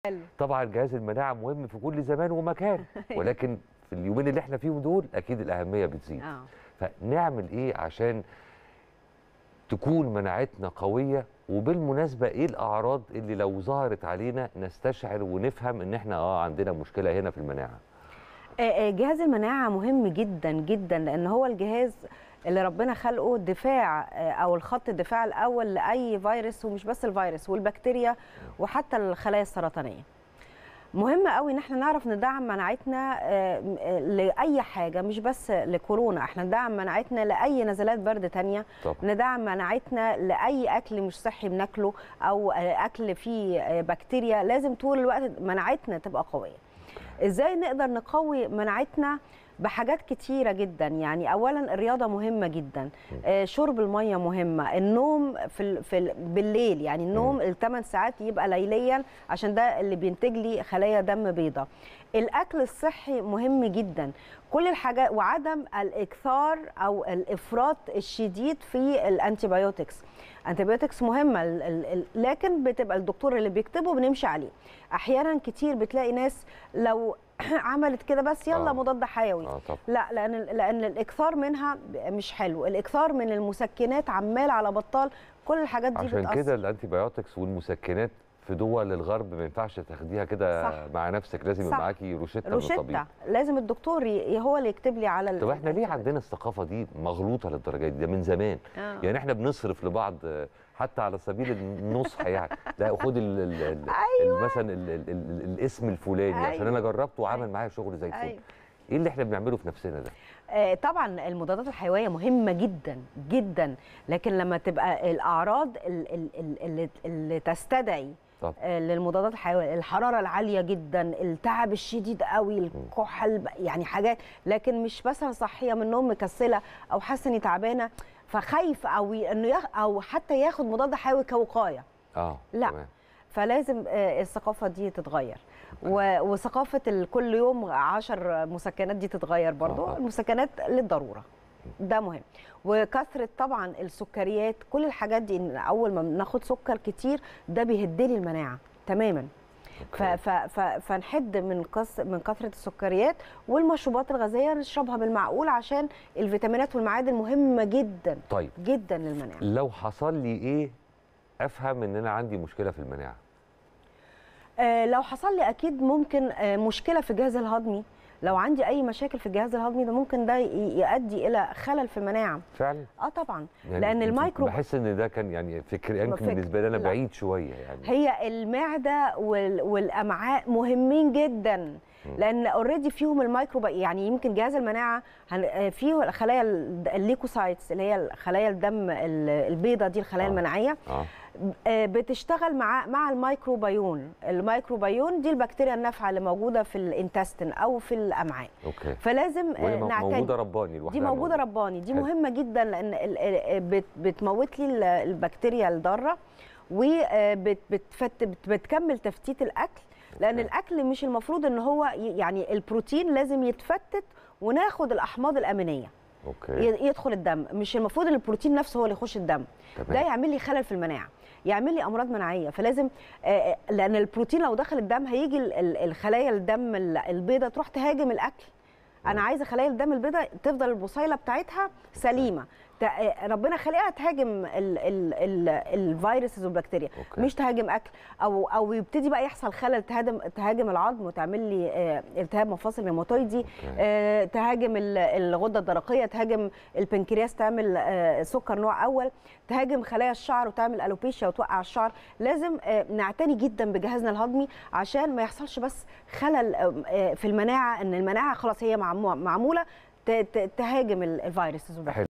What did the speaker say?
حلو. طبعا جهاز المناعه مهم في كل زمان ومكان ولكن في اليومين اللي احنا فيهم دول اكيد الاهميه بتزيد اه فنعمل ايه عشان تكون مناعتنا قويه وبالمناسبه ايه الاعراض اللي لو ظهرت علينا نستشعر ونفهم ان احنا اه عندنا مشكله هنا في المناعه آه، آه، جهاز المناعة مهم جدا جدا لأن هو الجهاز اللي ربنا خلقه دفاع آه، أو الخط الدفاع الأول لأي فيروس ومش بس الفيروس والبكتيريا وحتى الخلايا السرطانية مهم قوي ان احنا نعرف ندعم مناعتنا آه، م- آه، لاي حاجه مش بس لكورونا احنا ندعم مناعتنا لاي نزلات برد تانية طبعا ندعم مناعتنا لاي اكل مش صحي بناكله او آه، اكل فيه آه، بكتيريا لازم طول الوقت مناعتنا تبقى قويه ازاي نقدر نقوي مناعتنا بحاجات كتيره جدا يعني اولا الرياضه مهمه جدا آه، شرب الميه مهمه النوم في ال... في ال... بالليل يعني النوم الثمان ساعات يبقى ليليا عشان ده اللي بينتج لي خلايا دم بيضاء الاكل الصحي مهم جدا كل الحاجات وعدم الاكثار او الافراط الشديد في الانتيبيوتكس انتيبيوتكس مهمه ال- ال- ال- لكن بتبقى الدكتور اللي بيكتبه بنمشي عليه احيانا كتير بتلاقي ناس لو عملت كده بس يلا آه. مضاد حيوي اه طبعا لا لان لان الاكثار منها مش حلو الاكثار من المسكنات عمال على بطال كل الحاجات دي عشان بتأثر. كده الانتي بايوتكس والمسكنات في دول الغرب ما ينفعش تاخديها كده صح. مع نفسك لازم صح. يبقى معاكي روشته من الطبيب روشتة لازم الدكتور ي- هو اللي يكتب لي على ال- طب احنا ليه الأنتيبيوتكس. عندنا الثقافه دي مغلوطه للدرجه دي ده من زمان آه. يعني احنا بنصرف لبعض آه، حتى على سبيل النصح يعني لا خد ال ال ال أيوة. مثلا ال ال ال الاسم الفلاني عشان أيوة. انا جربته وعمل أيوة. معايا شغل زي الفل أيوة. ايه اللي احنا بنعمله في نفسنا ده آه، طبعا المضادات الحيويه مهمه جدا جدا لكن لما تبقى الاعراض ال- ال- ال- اللي, اللي تستدعي طب آه، للمضادات الحيويه الحراره العاليه جدا التعب الشديد قوي الكحل ب- يعني حاجات لكن مش مثلا صحيه من النوم مكسله او حاسه اني تعبانه فخايف او ي- انه ياخ او حتى ياخد مضاد حيوي كوقايه اه لا. تمام. فلازم آه، الثقافه دي تتغير و- وثقافه ال- كل يوم عشر مسكنات دي تتغير برضو آه. المسكنات للضروره ده مهم وكثره طبعا السكريات كل الحاجات دي ان اول ما بناخد سكر كتير ده بيهدلي المناعه تماما ف أوكي. ف ف فنحد من قص من كثره السكريات والمشروبات الغازيه نشربها بالمعقول عشان الفيتامينات والمعادن مهمه جدا طيب جدا للمناعه لو حصل لي ايه افهم ان انا عندي مشكله في المناعه آه، لو حصل لي اكيد ممكن آه، مشكله في الجهاز الهضمي لو عندي اي مشاكل في الجهاز الهضمي ده ممكن ده ي- يؤدي الى خلل في المناعه فعلا اه طبعا يعني لان يمكن الميكرو بحس ان ده كان يعني فكر يمكن فكر- بالنسبه لي انا لا. بعيد شويه يعني هي المعده وال- والامعاء مهمين جدا لان اوريدي فيهم الميكرو يعني يمكن جهاز المناعه هن- آه، فيه خلايا ال- الليكوسايتس اللي هي خلايا الدم ال- البيضاء دي الخلايا آه. المناعيه اه آه، بتشتغل مع مع الميكروبيون الميكروبيون دي البكتيريا النافعه اللي موجوده في الانتستين او في الامعاء اوكي فلازم آه، وهي مو- نعتني موجوده رباني لوحدها دي موجوده رباني دي حلو. مهمه جدا لان ال- ال- بت- بتموت لي ال- البكتيريا الضاره وبتكمل تفتيت الاكل لان أوكي. الاكل مش المفروض ان هو ي- يعني البروتين لازم يتفتت وناخد الاحماض الامينيه اوكي ي- يدخل الدم مش المفروض ان البروتين نفسه هو اللي يخش الدم تمام. ده يعمل لي خلل في المناعه يعمل لي امراض مناعيه فلازم آه، آه، لان البروتين لو دخل الدم هيجي ال- ال- الخلايا الدم ال- البيضاء تروح تهاجم الاكل انا عايزه خلايا الدم البيضاء تفضل البصيله بتاعتها سليمه ت- آه، ربنا خلقها تهاجم ال- ال- ال- الفيروسز والبكتيريا أوكي. مش تهاجم اكل او او يبتدي بقى يحصل خلل تهاجم تهاجم العظم وتعمل لي آه، التهاب مفاصل ريماتويدي آه، تهاجم ال- الغده الدرقيه تهاجم البنكرياس تعمل آه، سكر نوع اول تهاجم خلايا الشعر وتعمل الوبيشيا وتوقع الشعر لازم آه، نعتني جدا بجهازنا الهضمي عشان ما يحصلش بس خلل آه، آه، في المناعه ان المناعه خلاص هي معمو- معموله ت- ت- تهاجم ال- الفيروسز والبكتيريا